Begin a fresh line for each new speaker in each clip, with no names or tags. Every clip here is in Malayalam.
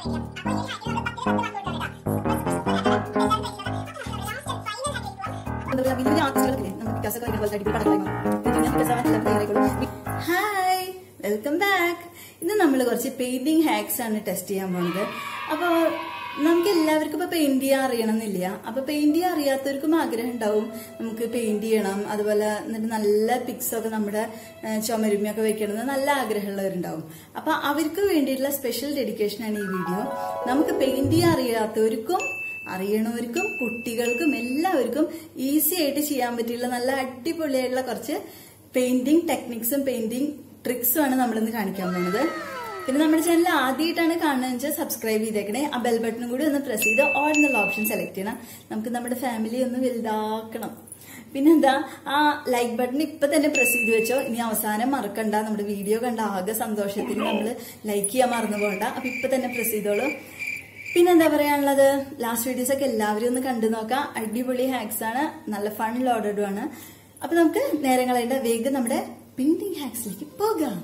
ഹായ് വെൽക്കം ബാക്ക് ഇന്ന് നമ്മൾ കുറച്ച് പെയിന്റിംഗ് ഹാക്സ് ആണ് ടെസ്റ്റ് ചെയ്യാൻ പോകുന്നത് അപ്പൊ നമുക്ക് എല്ലാവർക്കും ഇപ്പൊ പെയിന്റ് ചെയ്യാൻ അറിയണമെന്നില്ല അപ്പൊ പെയിന്റ് ചെയ്യാൻ അറിയാത്തവർക്കും ആഗ്രഹം ഉണ്ടാവും നമുക്ക് പെയിന്റ് ചെയ്യണം അതുപോലെ എന്നിട്ട് നല്ല പിക്സ് ഒക്കെ നമ്മുടെ ഏഹ്, ചുമരുമ്മയൊക്കെ വെക്കണം നല്ല ആഗ്രഹമുള്ളവരുണ്ടാവും അപ്പൊ അവർക്ക് വേണ്ടിയിട്ടുള്ള സ്പെഷ്യൽ ഡെഡിക്കേഷൻ ആണ് ഈ വീഡിയോ നമുക്ക് പെയിന്റ് ചെയ്യാൻ അറിയാത്തവർക്കും അറിയണവർക്കും കുട്ടികൾക്കും എല്ലാവർക്കും ഈസി ആയിട്ട് ചെയ്യാൻ പറ്റിയുള്ള നല്ല അടിപൊളിയായിട്ടുള്ള കുറച്ച് പെയിന്റിംഗ് ടെക്നിക്സും പെയിന്റിംഗ് ട്രിക്സും ആണ് നമ്മളിന്ന് കാണിക്കാൻ പോകുന്നത് പിന്നെ നമ്മുടെ ചാനൽ ആദ്യമായിട്ടാണ് കാണുന്നത് വെച്ചാൽ സബ്സ്ക്രൈബ് ചെയ്തേക്കണേ ആ ബെൽ ബട്ടണും കൂടി ഒന്ന് പ്രസ് ചെയ്ത് ഓൾ എന്നുള്ള ഓപ്ഷൻ സെലക്ട് ചെയ്യണം നമുക്ക് നമ്മുടെ ഫാമിലി ഒന്ന് വലുതാക്കണം പിന്നെന്താ ആ ലൈക്ക് ബട്ടൺ ഇപ്പൊ തന്നെ പ്രസ് ചെയ്ത് വെച്ചോ ഇനി അവസാനം മറക്കണ്ട നമ്മുടെ വീഡിയോ കണ്ട ആകെ സന്തോഷത്തിൽ നമ്മൾ ലൈക്ക് ചെയ്യാൻ മറന്നു പോകണ്ട അപ്പൊ ഇപ്പൊ തന്നെ പ്രസ് ചെയ്തോളൂ പിന്നെന്താ പറയാനുള്ളത് ലാസ്റ്റ് വീഡിയോസ് ഒക്കെ എല്ലാവരും ഒന്ന് കണ്ടു നോക്കാം അടിപൊളി ഹാക്സ് ആണ് നല്ല ഫൺ ലോഡഡും ആണ് അപ്പൊ നമുക്ക് നേരങ്ങളായിട്ട് വേഗം നമ്മുടെ പെയിന്റിംഗ് ഹാക്സിലേക്ക് പോകാം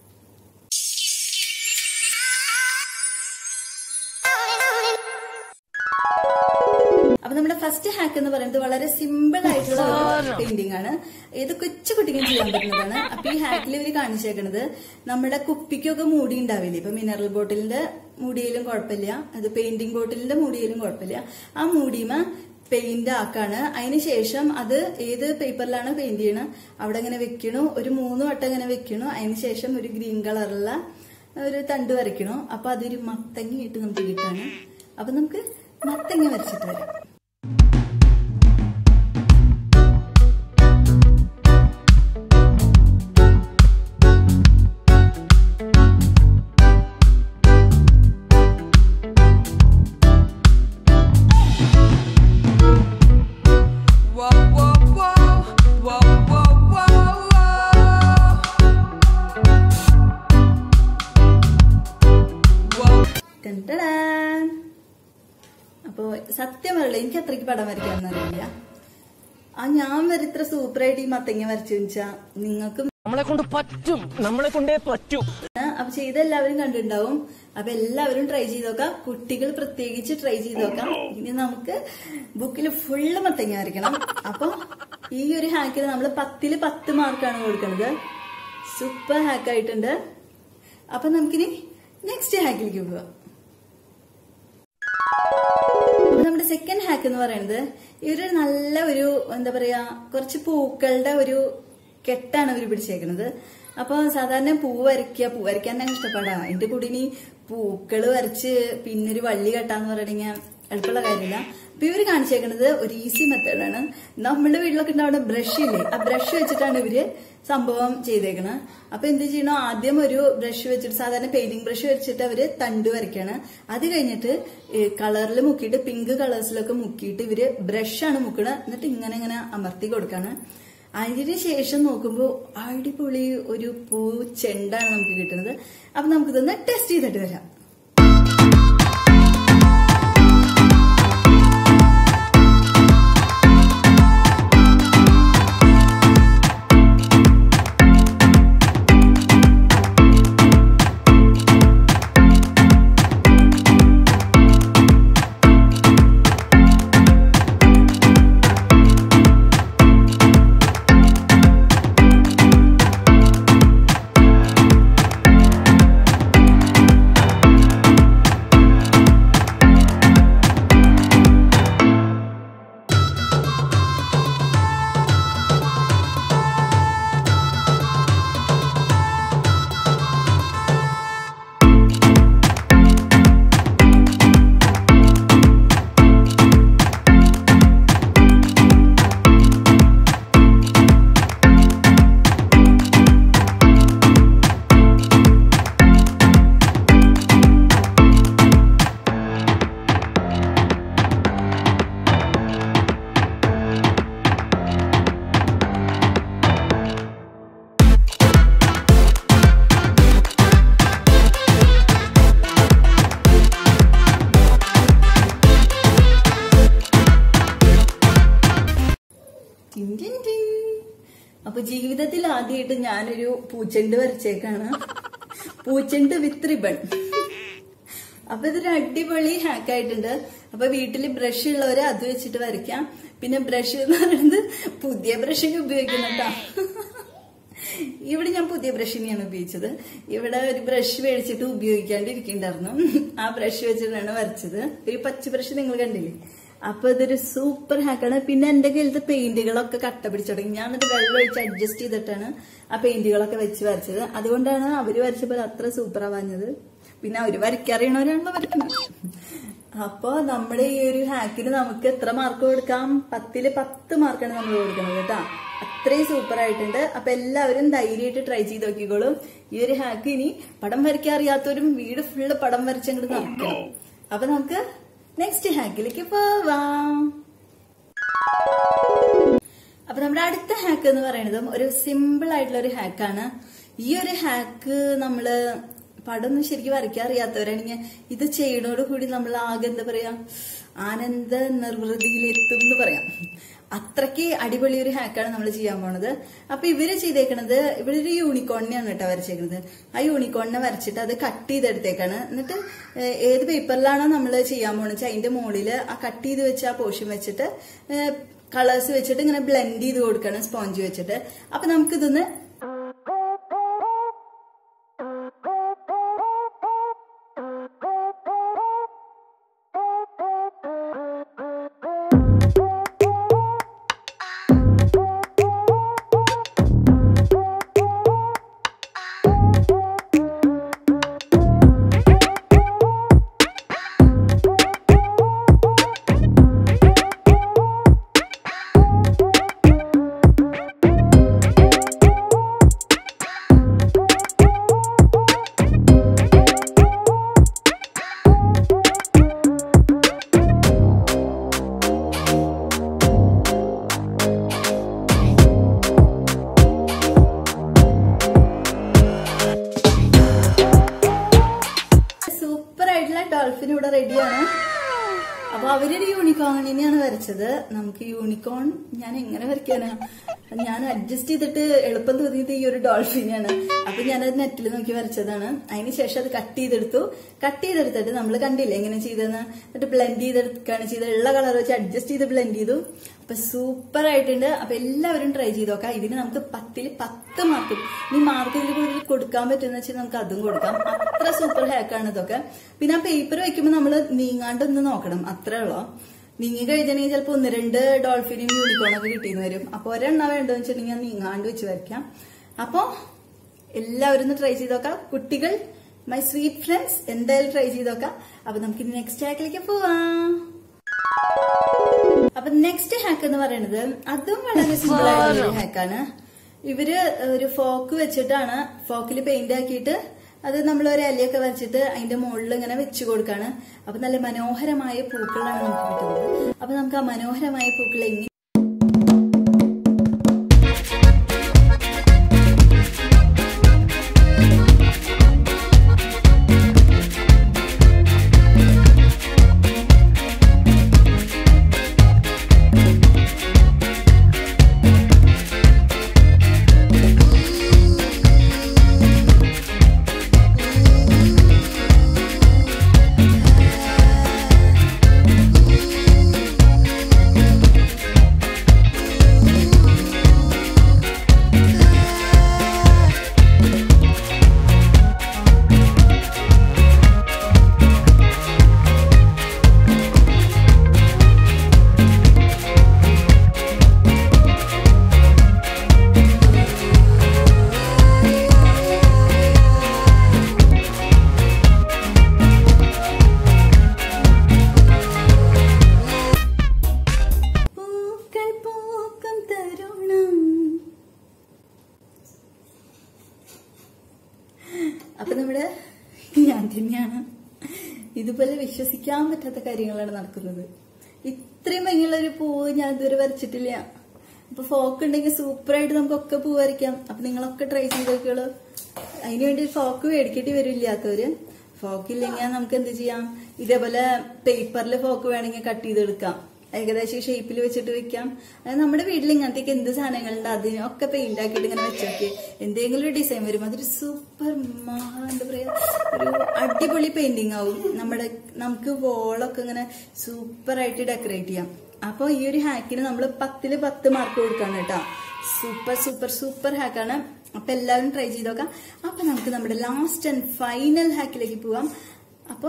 അപ്പൊ നമ്മുടെ ഫസ്റ്റ് ഹാക്ക് എന്ന് പറയുന്നത് വളരെ സിമ്പിൾ ആയിട്ടുള്ള പെയിന്റിംഗ് ആണ് ഏത് കൊച്ചു കുട്ടിക്കും ചെയ്യാൻ പറ്റുന്നതാണ് അപ്പൊ ഈ ഹാക്കിൽ ഇവര് കാണിച്ചേക്കണത് നമ്മുടെ കുപ്പിക്കൊക്കെ മൂടി ഉണ്ടാവില്ലേ ഇപ്പൊ മിനറൽ ബോട്ടിലിന്റെ മൂടിയിലും കുഴപ്പമില്ല അത് പെയിന്റിംഗ് ബോട്ടിലിന്റെ മൂടിയിലും കുഴപ്പമില്ല ആ മൂടിമ പെയിന്റ് ആക്കാണ് അതിനുശേഷം അത് ഏത് പേപ്പറിലാണ് പെയിന്റ് ചെയ്യണത് അവിടെ ഇങ്ങനെ വെക്കണു ഒരു മൂന്ന് വട്ടം ഇങ്ങനെ വെക്കണു അതിനുശേഷം ഒരു ഗ്രീൻ കളറുള്ള ഒരു തണ്ട് വരയ്ക്കണു അപ്പൊ അതൊരു മത്തങ്ങയായിട്ട് നമുക്ക് കിട്ടാണ് അപ്പൊ നമുക്ക് മത്തങ്ങ വരച്ചിട്ട് വരാം
Whoa, whoa, whoa, whoa, whoa, whoa, whoa.
ടൻടടാ. അപ്പോ സത്യം പറയില്ല എനിക്ക് അത്രയ്ക്ക് പടം വരയ്ക്കാനൊന്നും അറിയില്ല ആ ഞാൻ വരെ ഇത്ര സൂപ്പറായിട്ട് ഈ മത്തങ്ങ വരച്ചു വെച്ചാ നിങ്ങൾക്കും
നമ്മളെ കൊണ്ട് പറ്റും നമ്മളെ കൊണ്ടേ പറ്റൂ
അപ്പൊ ചെയ്ത എല്ലാവരും കണ്ടിട്ടുണ്ടാവും അപ്പൊ എല്ലാവരും ട്രൈ ചെയ്ത് നോക്കാം കുട്ടികൾ പ്രത്യേകിച്ച് ട്രൈ ചെയ്ത് നോക്കാം ഇനി നമുക്ക് ബുക്കിൽ ഫുള്ള് മത്തങ്ങ വരയ്ക്കണം അപ്പൊ ഈ ഒരു ഹാക്കിൽ നമ്മൾ പത്തില് പത്ത് മാർക്കാണ് കൊടുക്കുന്നത് സൂപ്പർ ഹാക്ക് ആയിട്ടുണ്ട് അപ്പൊ നമുക്കിനി നെക്സ്റ്റ് ഹാക്കിലേക്ക് പോവാം അപ്പൊ നമ്മുടെ സെക്കൻഡ് ഹാക്ക് എന്ന് പറയുന്നത് ഇവര് നല്ല ഒരു എന്താ പറയാ കുറച്ച് പൂക്കളുടെ ഒരു കെട്ടാണ് ഇവർ പിടിച്ചേക്കുന്നത് അപ്പൊ സാധാരണ പൂ വരയ്ക്കുക പൂ വരയ്ക്കാൻ തന്നെ ഇഷ്ടപ്പെടാം അതിന്റെ കൂടി ഇനി പൂക്കള് വരച്ച് പിന്നെ ഒരു വള്ളി കെട്ടാന്ന് പറയണെങ്കിൽ എളുപ്പമുള്ള കാര്യമില്ല അപ്പൊ ഇവര് കാണിച്ചേക്കുന്നത് ഒരു ഈസി മെത്തേഡാണ് നമ്മുടെ വീട്ടിലൊക്കെ ഉണ്ടാവുന്ന ബ്രഷ് ഇല്ലേ ആ ബ്രഷ് വെച്ചിട്ടാണ് ഇവര് സംഭവം ചെയ്തേക്കണത് അപ്പൊ എന്ത് ചെയ്യണോ ആദ്യം ഒരു ബ്രഷ് വെച്ചിട്ട് സാധാരണ പെയിന്റിംഗ് ബ്രഷ് വെച്ചിട്ട് അവര് തണ്ട് വരയ്ക്കാണ് അത് കഴിഞ്ഞിട്ട് കളറിൽ മുക്കിയിട്ട് പിങ്ക് കളേഴ്സിലൊക്കെ മുക്കിയിട്ട് ഇവര് ബ്രഷാണ് മുക്കണത് എന്നിട്ട് ഇങ്ങനെ ഇങ്ങനെ അമർത്തി കൊടുക്കാണ് അതിന് ശേഷം നോക്കുമ്പോൾ അടിപൊളി ഒരു പൂ ചെണ്ടാണ് നമുക്ക് കിട്ടുന്നത് അപ്പൊ നമുക്കിതൊന്ന് ടെസ്റ്റ് ചെയ്തിട്ട് വരാം ടിൻ ടിൻ ടിൻ. അപ്പൊ ജീവിതത്തിൽ ആദ്യമായിട്ട് ഞാനൊരു പൂച്ചെണ്ട് വരച്ചേക്കാണ് പൂച്ചെണ്ട് വിത്ത് റിബൺ അപ്പൊ ഇതൊരു അടിപൊളി ഹാക്ക് ആയിട്ടുണ്ട് അപ്പൊ വീട്ടിൽ ബ്രഷ് ഉള്ളവര് അത് വെച്ചിട്ട് വരയ്ക്കാം പിന്നെ ബ്രഷ് എന്ന് പറയുന്നത് പുതിയ ബ്രഷൊക്കെ ഉപയോഗിക്കുന്നുട്ടോ ഇവിടെ ഞാൻ പുതിയ ബ്രഷ് തന്നെയാണ് ഉപയോഗിച്ചത് ഇവിടെ ഒരു ബ്രഷ് മേടിച്ചിട്ട് ഉപയോഗിക്കാണ്ടിരിക്കണ്ടായിരുന്നു ആ ബ്രഷ് വെച്ചിട്ടാണ് വരച്ചത് ഒരു പച്ച ബ്രഷ് നിങ്ങൾ കണ്ടില്ലേ അപ്പൊ ഇതൊരു സൂപ്പർ ഹാക്കാണ് പിന്നെ എന്റെ കയ്യിലത്തെ പെയിന്റുകളൊക്കെ കട്ട പിടിച്ചു തുടങ്ങി ഞാൻ എന്നിട്ട് വെള്ളം ഒഴിച്ച് അഡ്ജസ്റ്റ് ചെയ്തിട്ടാണ് ആ പെയിന്റുകളൊക്കെ വെച്ച് വരച്ചത് അതുകൊണ്ടാണ് അവര് വരച്ചപ്പോൾ അത്ര സൂപ്പർ ആവാഞ്ഞത് പിന്നെ അവര് വരയ്ക്കറിയണവരാണല്ലോ വരയ്ക്കുന്നത് അപ്പൊ നമ്മുടെ ഈ ഒരു ഹാക്കിന് നമുക്ക് എത്ര മാർക്ക് കൊടുക്കാം പത്തില് പത്ത് മാർക്കാണ് നമ്മൾ കൊടുക്കുന്നത് കേട്ടോ അത്രയും സൂപ്പർ ആയിട്ടുണ്ട് അപ്പൊ എല്ലാവരും ധൈര്യമായിട്ട് ട്രൈ ചെയ്ത് നോക്കിക്കോളും ഈ ഒരു ഹാക്ക് ഇനി പടം വരയ്ക്കാൻ അറിയാത്തവരും വീട് ഫുള്ള് പടം വരച്ചങ്ങോട്ട് നടക്കണം അപ്പൊ നമുക്ക് നെക്സ്റ്റ് ഹാക്കിലേക്ക് പോവാം അപ്പൊ നമ്മുടെ അടുത്ത ഹാക്ക് എന്ന് പറയുന്നതും ഒരു സിമ്പിൾ ആയിട്ടുള്ള ഒരു ഹാക്കാണ് ഈ ഒരു ഹാക്ക് നമ്മള് പടമൊന്നും ശരിക്കും വരയ്ക്കാൻ അറിയാത്തവരാണെങ്കിൽ ഇത് ചെയ്യണോട് കൂടി നമ്മൾ ആകെ എന്താ പറയാ ആനന്ദ നിർവൃതിയിലെത്തും എന്ന് പറയാം അത്രയ്ക്ക് അടിപൊളി ഒരു ഹാക്കാണ് നമ്മൾ ചെയ്യാൻ പോണത് അപ്പൊ ഇവര് ചെയ്തേക്കണത് ഇവിടെ ഒരു യൂണിക്കോണിനെയാണ് കേട്ടോ വരച്ചേക്കുന്നത് ആ യൂണിക്കോണിനെ വരച്ചിട്ട് അത് കട്ട് ചെയ്തെടുത്തേക്കാണ് എന്നിട്ട് ഏഹ്, ഏത് പേപ്പറിലാണോ നമ്മൾ ചെയ്യാൻ പോണെന്ന് വെച്ചാൽ അതിന്റെ മുകളിൽ ആ കട്ട് ചെയ്ത് വെച്ച ആ പോർഷൻ വെച്ചിട്ട് കളേഴ്സ് വെച്ചിട്ട് ഇങ്ങനെ ബ്ലെൻഡ് ചെയ്ത് കൊടുക്കണം സ്പോഞ്ച് വെച്ചിട്ട് അപ്പൊ നമുക്കിതൊന്ന് സൂപ്പർ ആയിട്ടുള്ള ഡോൾഫിൻ ഇവിടെ റെഡിയാണ് അപ്പൊ അവരൊരു യൂണിക്കോണിനെയാണ് വരച്ചത് നമുക്ക് യൂണിക്കോൺ ഞാൻ എങ്ങനെ വരയ്ക്കാനാ ഞാൻ അഡ്ജസ്റ്റ് ചെയ്തിട്ട് എളുപ്പം തോന്നിയത് ഈ ഒരു ഡോൾഫിനെയാണ് അപ്പൊ ഞാനത് നെറ്റിൽ നോക്കി വരച്ചതാണ് അതിന് ശേഷം അത് കട്ട് ചെയ്തെടുത്തു കട്ട് ചെയ്തെടുത്തിട്ട് നമ്മൾ കണ്ടില്ലേ എങ്ങനെ ചെയ്തെന്ന് എന്നിട്ട് ബ്ലെൻഡ് ചെയ്തെടുക്കുകയാണ് ചെയ്തത് ഉള്ള കളർ വെച്ച് അഡ്ജസ്റ്റ് ചെയ്ത് ബ്ലെൻഡ് ചെയ്തു അപ്പൊ സൂപ്പർ ആയിട്ടുണ്ട് അപ്പൊ എല്ലാവരും ട്രൈ ചെയ്ത് നോക്കാം ഇതിന് നമുക്ക് പത്തിൽ പത്ത് മാർക്ക് ഇനി മാർക്ക് ഇതിൽ കൂടുതൽ കൊടുക്കാൻ പറ്റുന്ന വെച്ചാൽ നമുക്ക് അതും കൊടുക്കാം അത്ര സൂപ്പർ ഹാക്കാണ് ഇതൊക്കെ പിന്നെ ആ പേപ്പർ വെക്കുമ്പോൾ നമ്മൾ നീങ്ങാണ്ടൊന്ന് നോക്കണം അത്രേ ഉള്ളൂ നീങ്ങി കഴിഞ്ഞിട്ടുണ്ടെങ്കിൽ ചിലപ്പോൾ ഒന്ന് രണ്ട് ഡോൾഫിനും യൂണിക്കോണൊക്കെ കിട്ടിയെന്ന് വരും അപ്പൊ ഒരെണ്ണ വേണ്ടതെന്ന് വെച്ചിട്ടുണ്ടെങ്കിൽ നീങ്ങാണ്ട് വെച്ച് വരയ്ക്കാം അപ്പൊ എല്ലാവരും ഒന്ന് ട്രൈ ചെയ്ത് നോക്കാം കുട്ടികൾ മൈ സ്വീറ്റ് ഫ്രണ്ട്സ് എന്തായാലും ട്രൈ ചെയ്ത് നോക്കാം അപ്പൊ നമുക്ക് ഇനി നെക്സ്റ്റ് ഹാക്കിലേക്ക് പോവാം അപ്പൊ നെക്സ്റ്റ് ഹാക്ക് എന്ന് പറയുന്നത് അതും വളരെ സിമ്പിൾ ആയിട്ടുള്ള ഒരു ഹാക്കാണ് ഇവര് ഒരു ഫോക്ക് വെച്ചിട്ടാണ് ഫോക്കിൽ പെയിന്റ് ആക്കിയിട്ട് അത് നമ്മൾ ഒരു ഇലയൊക്കെ വരച്ചിട്ട് അതിന്റെ മുകളിൽ ഇങ്ങനെ വെച്ചു കൊടുക്കാണ് അപ്പൊ നല്ല മനോഹരമായ പൂക്കളാണ് നമുക്ക് കിട്ടുന്നത് അപ്പൊ നമുക്ക് ആ മനോഹരമായ പൂക്കൾ എങ്ങനെ പൂക്കൾ പൂക്കും തരുണം അപ്പൊ നമ്മുടെ ഞാൻ തന്നെയാണ് ഇതുപോലെ വിശ്വസിക്കാൻ പറ്റാത്ത കാര്യങ്ങളാണ് നടക്കുന്നത് ഇത്രയും ഭംഗിയുള്ള ഒരു പൂവ് ഞാൻ ഇതുവരെ വരച്ചിട്ടില്ല അപ്പൊ ഫോക്ക് ഉണ്ടെങ്കിൽ സൂപ്പറായിട്ട് നമുക്കൊക്കെ പൂ വരയ്ക്കാം അപ്പൊ നിങ്ങളൊക്കെ ട്രൈ ചെയ്ത് നോക്കിയോളൂ അതിന് വേണ്ടി ഫോക്ക് മേടിക്കേണ്ടി വരില്ലാത്തവര് ഫോക്ക് ഇല്ലെങ്കിൽ നമുക്ക് എന്ത് ചെയ്യാം ഇതേപോലെ പേപ്പറിൽ ഫോക്ക് വേണമെങ്കിൽ കട്ട് ചെയ്തെടുക്കാം ഏകദേശം ഷേപ്പിൽ വെച്ചിട്ട് വെക്കാം അത് നമ്മുടെ വീട്ടിൽ ഇങ്ങനത്തേക്ക് എന്ത് സാധനങ്ങളുണ്ട് അതിനൊക്കെ പെയിന്റ് ആക്കിയിട്ട് ഇങ്ങനെ വെച്ചോക്കെ എന്തെങ്കിലും ഒരു ഡിസൈൻ വരും അതൊരു സൂപ്പർ മഹാ എന്താ പറയാ ഒരു അടിപൊളി പെയിന്റിംഗ് ആവും നമ്മുടെ നമുക്ക് വോളൊക്കെ ഇങ്ങനെ സൂപ്പർ ആയിട്ട് ഡെക്കറേറ്റ് ചെയ്യാം അപ്പോൾ ഈ ഒരു ഹാക്കിന് നമ്മൾ പത്തില് പത്ത് മാർക്ക് കൊടുക്കാണ് കേട്ടോ സൂപ്പർ സൂപ്പർ സൂപ്പർ ഹാക്കാണ് അപ്പൊ എല്ലാവരും ട്രൈ ചെയ്ത് നോക്കാം അപ്പൊ നമുക്ക് നമ്മുടെ ലാസ്റ്റ് ആൻഡ് ഫൈനൽ ഹാക്കിലേക്ക് പോവാം അപ്പോ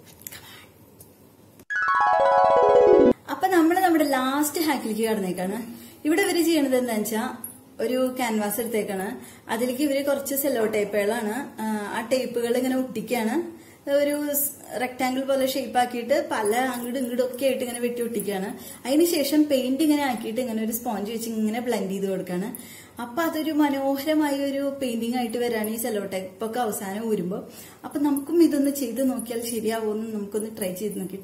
അപ്പൊ നമ്മൾ നമ്മുടെ ലാസ്റ്റ് ഹാക്കിലേക്ക് കടന്നേക്കാണ് ഇവിടെ ഇവര് ചെയ്യണത് എന്താ വെച്ചാ ഒരു ക്യാൻവാസ് എടുത്തേക്കാണ് അതിലേക്ക് ഇവര് കുറച്ച് സെല്ലോ ടേപ്പുകളാണ് ആ, ആ ടേപ്പുകൾ ഇങ്ങനെ ഒട്ടിക്കാണ് ഒരു റെക്ടാങ്കിൾ പോലെ ഷേപ്പ് ആക്കിയിട്ട് പല അങ്ങോട്ടും ഇങ്ങോട്ടും ഒക്കെ ആയിട്ട് ഇങ്ങനെ വെട്ടി ഒട്ടിക്കാണ് അതിനുശേഷം പെയിന്റ് ഇങ്ങനെ ആക്കിയിട്ട് ഇങ്ങനെ ഒരു സ്പോഞ്ച് വെച്ച് ഇങ്ങനെ ബ്ലെൻഡ് ചെയ്ത് കൊടുക്കാണ് അപ്പൊ അതൊരു മനോഹരമായ ഒരു പെയിന്റിംഗ് ആയിട്ട് വരാണ് ഈ സെല്ലോ ടൈപ്പ് ഒക്കെ അവസാനം ഊരുമ്പോ അപ്പൊ നമുക്കും ഇതൊന്ന് ചെയ്ത് നോക്കിയാൽ ശരിയാവുമെന്ന് നമുക്കൊന്ന് ട്രൈ ചെയ്ത് നോക്കിയിട്ട്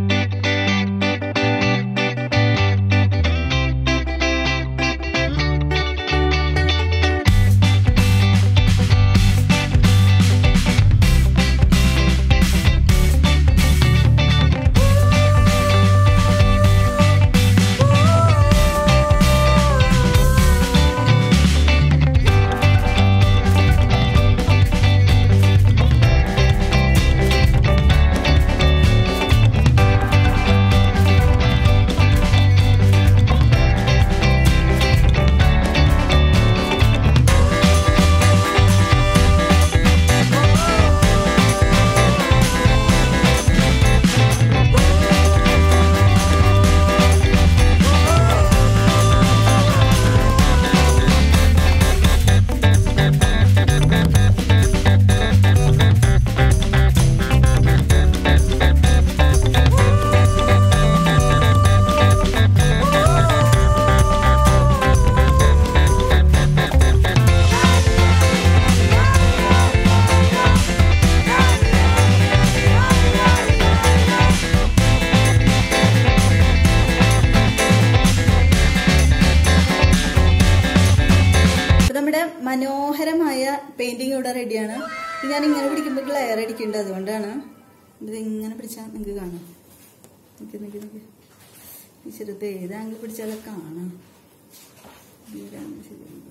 അപ്പൊ നമ്മുടെ മനോഹരമായ പെയിന്റിംഗ് ഇവിടെ റെഡിയാണ് ഇത് ഞാൻ ഇങ്ങനെ പിടിക്കുമ്പോൾ ഗ്ലെയർ അടിക്കുന്നുണ്ട് അതുകൊണ്ടാണ് ഇത് ഇങ്ങനെ പിടിച്ചാൽ നിങ്ങൾക്ക് കാണാം നിക്ക് നിക്ക് നിക്ക് ഈ ചെറുത് ഏത് ആംഗിൾ പിടിച്ചാലും കാണാം ഇതാണ് ശരിയാണ്.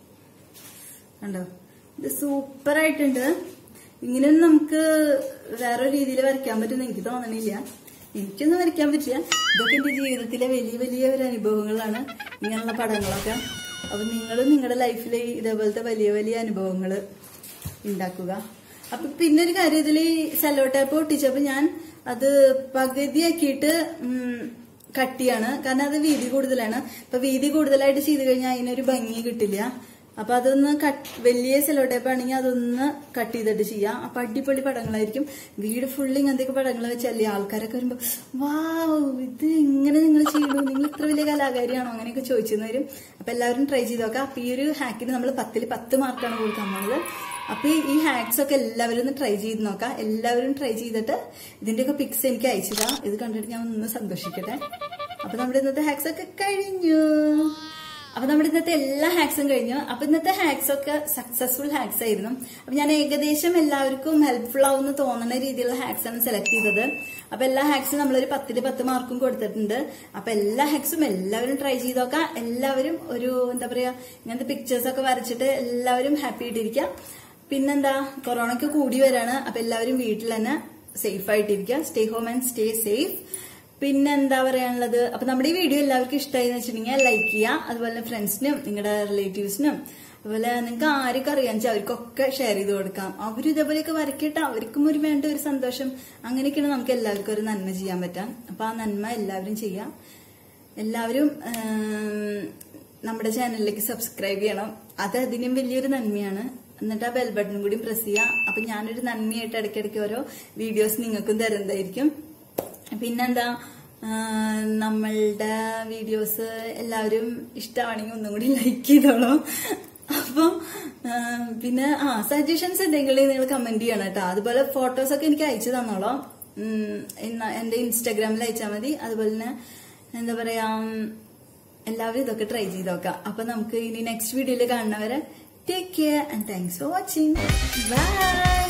കണ്ടോ ഇത് സൂപ്പർ ആയിട്ടുണ്ട് ഇങ്ങനെയൊന്നും നമുക്ക് വേറെ രീതിയിൽ വരയ്ക്കാൻ പറ്റുമെന്ന് എനിക്ക് തോന്നണില്ല എനിക്കൊന്നും വരയ്ക്കാൻ പറ്റില്ല ഇതൊക്കെ എന്റെ ജീവിതത്തിലെ വലിയ വലിയ ഒരു അനുഭവങ്ങളാണ് ഇങ്ങനെയുള്ള പടങ്ങളൊക്കെ അപ്പൊ നിങ്ങൾ നിങ്ങളുടെ ലൈഫിൽ ഇതേപോലത്തെ വലിയ വലിയ അനുഭവങ്ങൾ ഉണ്ടാക്കുക അപ്പൊ പിന്നെ ഒരു കാര്യം ഇതിൽ സെല്ലോ ടാപ്പ് ഒട്ടിച്ചപ്പോ ഞാൻ അത് പകുതിയാക്കിയിട്ട് ഉം, കട്ടിയാണ് കാരണം അത് വീതി കൂടുതലാണ് അപ്പൊ വീതി കൂടുതലായിട്ട് ചെയ്ത് കഴിഞ്ഞാൽ അതിനൊരു ഭംഗി കിട്ടില്ല അപ്പൊ അതൊന്ന് കട്ട് വലിയ സെലോ ടൈപ്പ് ആണെങ്കിൽ അതൊന്ന് കട്ട് ചെയ്തിട്ട് ചെയ്യാം അപ്പൊ അടിപൊളി പടങ്ങളായിരിക്കും വീട് ഫുള്ളി ഇങ്ങനത്തെ പടങ്ങൾ വെച്ചല്ലേ ആൾക്കാരൊക്കെ വരുമ്പോ വാവ് ഇത് എങ്ങനെ നിങ്ങൾ ചെയ്യണു നിങ്ങൾ ഇത്ര വലിയ കലാകാരിയാണോ അങ്ങനെയൊക്കെ ചോദിച്ചെന്ന് വരും അപ്പൊ എല്ലാവരും ട്രൈ ചെയ്ത് നോക്കാം അപ്പൊ ഈ ഒരു ഹാക്കിന് നമ്മൾ പത്തിൽ പത്ത് മാർക്കാണ് കൊടുക്കാൻ പോകുന്നത് അപ്പൊ ഈ ഹാക്സ് ഒക്കെ എല്ലാവരും ഒന്ന് ട്രൈ ചെയ്ത് നോക്കാം എല്ലാവരും ട്രൈ ചെയ്തിട്ട് ഇതിന്റെയൊക്കെ പിക്സ് എനിക്ക് അയച്ചതാ ഇത് കണ്ടിട്ട് ഞാൻ ഒന്ന് സന്തോഷിക്കട്ടെ അപ്പൊ നമ്മുടെ ഇന്നത്തെ ഹാക്സ് ഒക്കെ കഴിഞ്ഞു അപ്പൊ നമ്മുടെ ഇന്നത്തെ എല്ലാ ഹാക്സും കഴിഞ്ഞു അപ്പൊ ഇന്നത്തെ ഹാക്സ് ഒക്കെ സക്സസ്ഫുൾ ഹാക്സ് ആയിരുന്നു അപ്പൊ ഞാൻ ഏകദേശം എല്ലാവർക്കും ഹെൽപ്ഫുൾ ആവുന്ന തോന്നുന്ന രീതിയിലുള്ള ഹാക്സ് ആണ് സെലക്ട് ചെയ്തത് അപ്പൊ എല്ലാ ഹാക്സും നമ്മളൊരു പത്തില് പത്ത് മാർക്കും കൊടുത്തിട്ടുണ്ട് അപ്പൊ എല്ലാ ഹാക്സും എല്ലാവരും ട്രൈ ചെയ്ത് നോക്കാം എല്ലാവരും ഒരു എന്താ പറയാ ഇങ്ങനത്തെ പിക്ചേഴ്സ് ഒക്കെ വരച്ചിട്ട് എല്ലാവരും ഹാപ്പി ആയിട്ടിരിക്കാം പിന്നെന്താ കൊറോണയ്ക്ക് കൂടി വരാണ് അപ്പൊ എല്ലാവരും വീട്ടിൽ തന്നെ സേഫ് ആയിട്ടിരിക്കുക stay home and stay safe പിന്നെ എന്താ പറയാനുള്ളത് അപ്പൊ നമ്മുടെ ഈ വീഡിയോ എല്ലാവർക്കും ഇഷ്ടമായി എന്ന് വെച്ചിട്ടുണ്ടെങ്കിൽ ലൈക്ക് ചെയ്യുക അതുപോലെ ഫ്രണ്ട്സിനും നിങ്ങളുടെ റിലേറ്റീവ്സിനും അതുപോലെ നിങ്ങൾക്ക് ആരൊക്കെ അറിയാൻ വെച്ചാൽ അവർക്കൊക്കെ ഷെയർ ചെയ്ത് കൊടുക്കാം അവരും ഇതേപോലെയൊക്കെ വരയ്ക്കട്ടെ അവർക്കും ഒരു വേണ്ട ഒരു സന്തോഷം അങ്ങനെയൊക്കെയാണ് നമുക്ക് എല്ലാവർക്കും ഒരു നന്മ ചെയ്യാൻ പറ്റാം അപ്പൊ ആ നന്മ എല്ലാവരും ചെയ്യാം എല്ലാവരും ആം, നമ്മുടെ ചാനലിലേക്ക് സബ്സ്ക്രൈബ് ചെയ്യണം അത് അതിനും വലിയൊരു നന്മയാണ് എന്നിട്ട് ആ ബെൽ ബട്ടൺ കൂടി പ്രസ് ചെയ്യാം അപ്പൊ ഞാനൊരു നന്മയായിട്ട് ഇടയ്ക്കിടയ്ക്ക് ഓരോ വീഡിയോസ് നിങ്ങൾക്കും തരുന്നതായിരിക്കും പിന്നെന്താ ആ, നമ്മളുടെ വീഡിയോസ് എല്ലാവരും ഇഷ്ടമാണെങ്കിൽ ഒന്നും കൂടി ലൈക്ക് ചെയ്തോളൂ അപ്പം ആ, പിന്നെ ആ സജഷൻസ് എന്തെങ്കിലും നിങ്ങൾ കമന്റ് ചെയ്യണം കേട്ടോ അതുപോലെ ഫോട്ടോസ് ഒക്കെ എനിക്ക് അയച്ചു തന്നോളൂ ഉം, ഇന്ന- എന്റെ ഇൻസ്റ്റാഗ്രാമിൽ അയച്ചാൽ മതി അതുപോലെ തന്നെ എന്താ പറയാ ഉം, എല്ലാവരും ഇതൊക്കെ ട്രൈ ചെയ്ത് നോക്കാം അപ്പൊ നമുക്ക് ഇനി നെക്സ്റ്റ് വീഡിയോയിൽ കാണുന്നവരെ take care and thanks for watching by